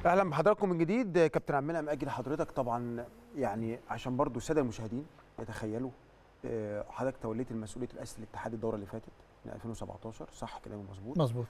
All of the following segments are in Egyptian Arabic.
اهلا بحضراتكم من جديد كابتن عمنا مأجل حضرتك طبعا يعني عشان برضو الساده المشاهدين يتخيلوا آه، حضرتك توليت المسؤوليه رئاسه الاتحاد الدوره اللي فاتت من 2017 صح كلامي مظبوط مظبوط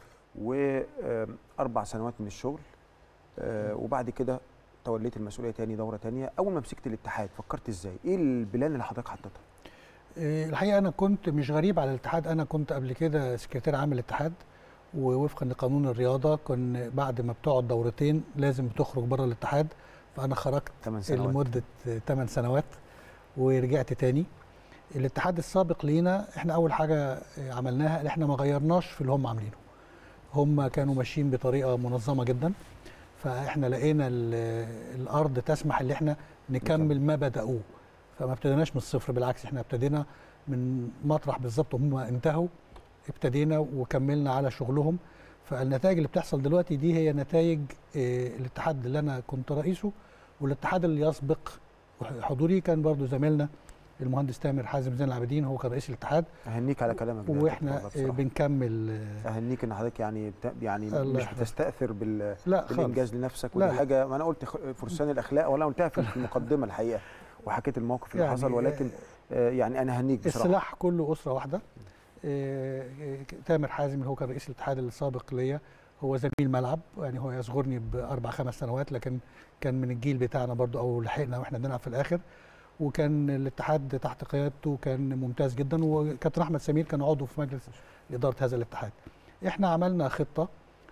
واربع سنوات من الشغل آه، وبعد كده توليت المسؤوليه تاني دوره تانية اول ما مسكت الاتحاد فكرت ازاي ايه البلان اللي حضرتك حطيتها آه، الحقيقه انا كنت مش غريب على الاتحاد انا كنت قبل كده سكرتير عام الاتحاد ووفقا لقانون الرياضه كن بعد ما بتقعد دورتين لازم بتخرج بره الاتحاد فانا خرجت 8 سنوات لمده 8 سنوات ورجعت تاني الاتحاد السابق لينا احنا اول حاجه عملناها ان احنا ما غيرناش في اللي هم عاملينه هم كانوا ماشيين بطريقه منظمه جدا فاحنا لقينا ال- الارض تسمح ان احنا نكمل ما بداوه فما ابتديناش من الصفر بالعكس احنا ابتدينا من مطرح بالظبط هم انتهوا ابتدينا وكملنا على شغلهم فالنتائج اللي بتحصل دلوقتي دي هي نتائج آه، الاتحاد اللي انا كنت رئيسه والاتحاد اللي يسبق حضوري كان برضو زميلنا المهندس تامر حازم زين العابدين هو كان رئيس الاتحاد اهنيك على كلامك ده يا واحنا كابتن والله آه، بصراحة. بنكمل آه، اهنيك ان حضرتك يعني بت- يعني الله مش يحفظك. بتستاثر بال لا خالص بالانجاز لنفسك لا، ودي لا. حاجه ما انا قلت خ- فرسان الاخلاق ولا قلتها في في المقدمه الحقيقه وحكيت الموقف اللي يعني، حصل ولكن آه، يعني انا اهنيك بصراحه السلاح كله اسره واحده آه، آه، تامر حازم اللي هو كان رئيس الاتحاد السابق ليا هو زميل ملعب يعني هو يصغرني باربع خمس سنوات لكن كان من الجيل بتاعنا برضو او لحقنا واحنا بنلعب في الاخر وكان الاتحاد تحت قيادته كان ممتاز جدا وكابتن احمد سمير كان عضو في مجلس اداره هذا الاتحاد احنا عملنا خطه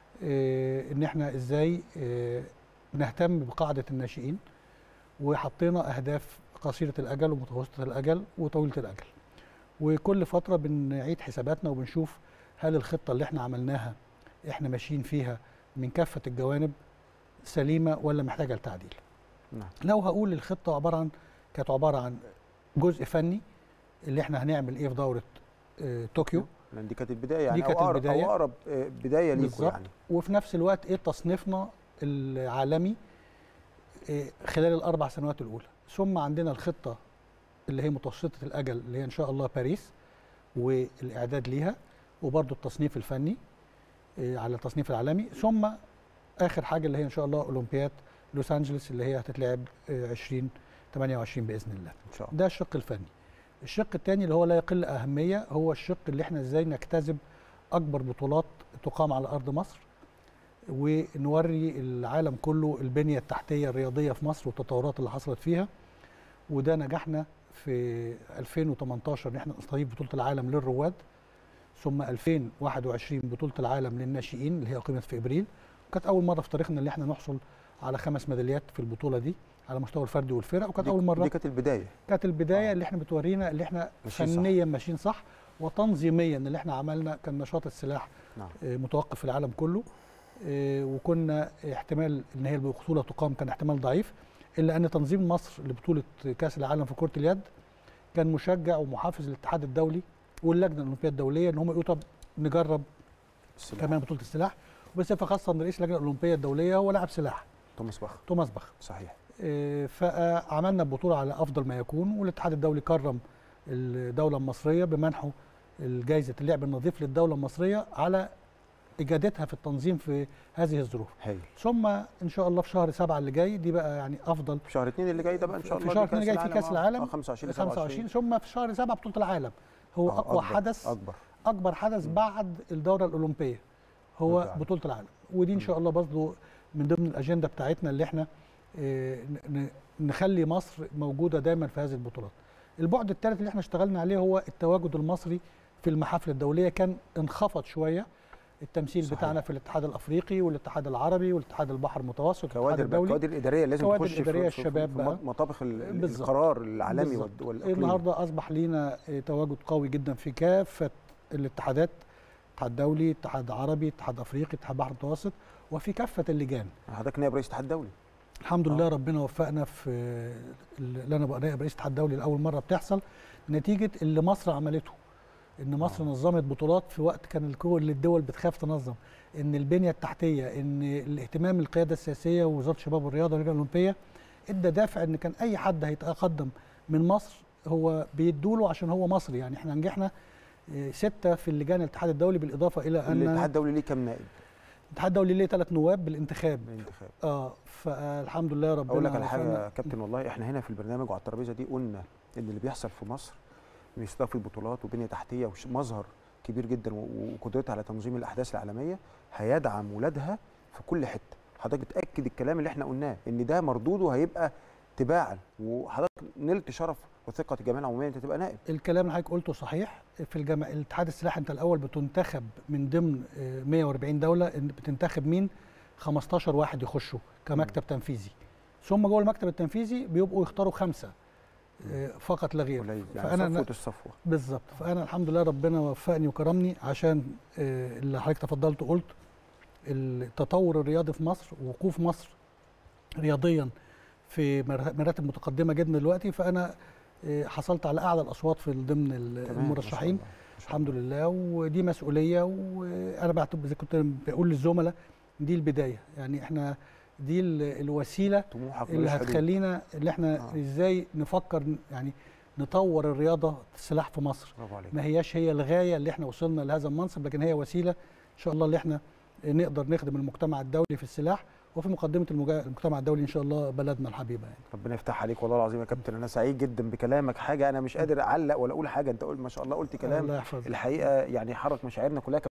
آه، ان احنا ازاي آه، نهتم بقاعده الناشئين وحطينا اهداف قصيره الاجل ومتوسطه الاجل وطويله الاجل وكل فتره بنعيد حساباتنا وبنشوف هل الخطه اللي احنا عملناها احنا ماشيين فيها من كافه الجوانب سليمه ولا محتاجه لتعديل نعم لو هقول الخطه عباره عن كانت عباره عن جزء فني اللي احنا هنعمل ايه في دوره آه، طوكيو لان دي كانت البدايه يعني دي كانت أو أقرب البداية. او اقرب آه، بدايه ليكوا بالظبط. يعني وفي نفس الوقت ايه تصنيفنا العالمي إيه خلال الاربع سنوات الاولى ثم عندنا الخطه اللي هي متوسطه الاجل اللي هي ان شاء الله باريس والاعداد ليها وبرضو التصنيف الفني إيه على التصنيف العالمي ثم اخر حاجه اللي هي ان شاء الله اولمبياد لوس انجلوس اللي هي هتتلعب إيه، 20 28 باذن الله ان شاء الله ده الشق الفني الشق الثاني اللي هو لا يقل أهمية هو الشق اللي احنا ازاي نجتذب أكبر بطولات تقام على أرض مصر ونوري العالم كله البنية التحتية الرياضية في مصر والتطورات اللي حصلت فيها وده نجحنا في 2018 ان احنا نستضيف بطولة العالم للرواد ثم 2021 بطولة العالم للناشئين اللي هي أقيمت في إبريل وكانت أول مرة في تاريخنا اللي احنا نحصل على خمس ميداليات في البطولة دي على مستوى الفردي والفرق وكانت دي- أول مرة دي كانت البدايه كانت البدايه آه. اللي احنا بتورينا اللي احنا ماشيين صح. فنيا ماشيين صح وتنظيميا اللي احنا عملنا كان نشاط السلاح نعم آه، متوقف في العالم كله آه، وكنا احتمال ان هي البطوله تقام كان احتمال ضعيف الا ان تنظيم مصر لبطوله كاس العالم في كره اليد كان مشجع ومحافظ للاتحاد الدولي واللجنه الاولمبيه الدوليه ان هم يقولوا طب نجرب السلاح. كمان بطوله السلاح وبصفه خاصه ان رئيس اللجنه الاولمبيه الدوليه هو لاعب سلاح توماس باخ توماس باخ صحيح آه، فعملنا البطوله على افضل ما يكون والاتحاد الدولي كرم الدوله المصريه بمنحه جائزه اللعب النظيف للدوله المصريه على اجادتها في التنظيم في هذه الظروف هايل ثم ان شاء الله في شهر سبعة اللي جاي دي بقى يعني افضل في شهر اثنين اللي جاي ده بقى ان شاء في الله شهر دي اتنين جاي في كأس آه، العالم. آه، 25 25 ثم في شهر سبعة بطوله العالم هو آه، اقوى أكبر- حدث اكبر اكبر حدث بعد الدوره الاولمبيه هو بطولة العالم. بطوله العالم ودي ان شاء الله برضه من ضمن الاجنده بتاعتنا اللي احنا آه، ن- ن- نخلي مصر موجوده دايما في هذه البطولات البعد الثالث اللي احنا اشتغلنا عليه هو التواجد المصري في المحافل الدوليه كان انخفض شويه التمثيل صحيح. بتاعنا في الاتحاد الافريقي والاتحاد العربي والاتحاد البحر المتوسط والاتحاد كوادر بقى الدولي الكوادر الاداريه لازم كوادر تخش في- الإدارية في- في- الشباب في بقى. مطابخ ال- بالظبط. القرار العالمي بالظبط. والد- والاقليمي النهارده اصبح لينا آه، تواجد قوي جدا في كافه الاتحادات اتحاد دولي اتحاد عربي اتحاد افريقي اتحاد بحر متوسط وفي كافه اللجان حضرتك نائب رئيس الاتحاد الدولي الحمد آه. لله ربنا وفقنا في اللي انا بقى نائب رئيس الاتحاد الدولي لاول مره بتحصل نتيجه اللي مصر عملته ان مصر آه. نظمت بطولات في وقت كان كل الدول بتخاف تنظم ان البنيه التحتيه ان الاهتمام القياده السياسيه ووزاره الشباب والرياضه واللجنه الاولمبيه ادى دافع ان كان اي حد هيتقدم من مصر هو بيدوله عشان هو مصري يعني احنا نجحنا آه، ستة في اللجان الاتحاد الدولي بالإضافة إلى الاتحاد أن الدولي ليه كام نائب؟ الاتحاد الدولي ليه ثلاث نواب بالانتخاب بالانتخاب اه فالحمد لله ربنا اقول لك على حاجه وفقنا. يا كابتن والله احنا هنا في البرنامج وعلى الترابيزه دي قلنا ان اللي بيحصل في مصر من استضافه بطولات وبنيه تحتيه ومظهر كبير جدا و- وقدرتها على تنظيم الاحداث العالميه هيدعم ولادها في كل حته حضرتك بتاكد الكلام اللي احنا قلناه ان ده مردوده هيبقى تباعا وحضرتك نلت شرف وثقه الجمعيه العموميه انت تبقى نائب الكلام اللي حضرتك قلته صحيح في الجامع الاتحاد السلاحي انت الاول بتنتخب من ضمن آه، 140 دوله إن بتنتخب مين 15 واحد يخشوا كمكتب تنفيذي ثم جوه المكتب التنفيذي بيبقوا يختاروا خمسه آه، فقط لا غير قليل يعني فانا صفوه الصفوه بالظبط فانا الحمد لله ربنا وفقني وكرمني عشان آه، اللي حضرتك تفضلت وقلت التطور الرياضي في مصر ووقوف مصر رياضيا في مر- مراتب متقدمه جدا دلوقتي فانا آه، حصلت على اعلى الاصوات في ضمن ال- تمام، ما شاء المرشحين الله، ما شاء الحمد الله. لله ودي مسؤوليه وانا بعتبر زي كنت بقول للزملاء دي البدايه يعني احنا دي ال- الوسيله طموحك اللي ملوش حدود. هتخلينا اللي احنا آه. آه. ازاي نفكر ن- يعني نطور الرياضه السلاح في مصر برافو عليك ما هياش هي الغايه اللي احنا وصلنا لهذا المنصب لكن هي وسيله ان شاء الله اللي احنا نقدر نخدم المجتمع الدولي في السلاح وفي مقدمه المجا- المجتمع الدولي ان شاء الله بلدنا الحبيبه يعني. ربنا يفتح عليك والله العظيم يا كابتن انا سعيد جدا بكلامك حاجه انا مش قادر اعلق ولا اقول حاجه انت قلت ما شاء الله قلت كلام الله يحفظك الحقيقه يعني حرك مشاعرنا كلها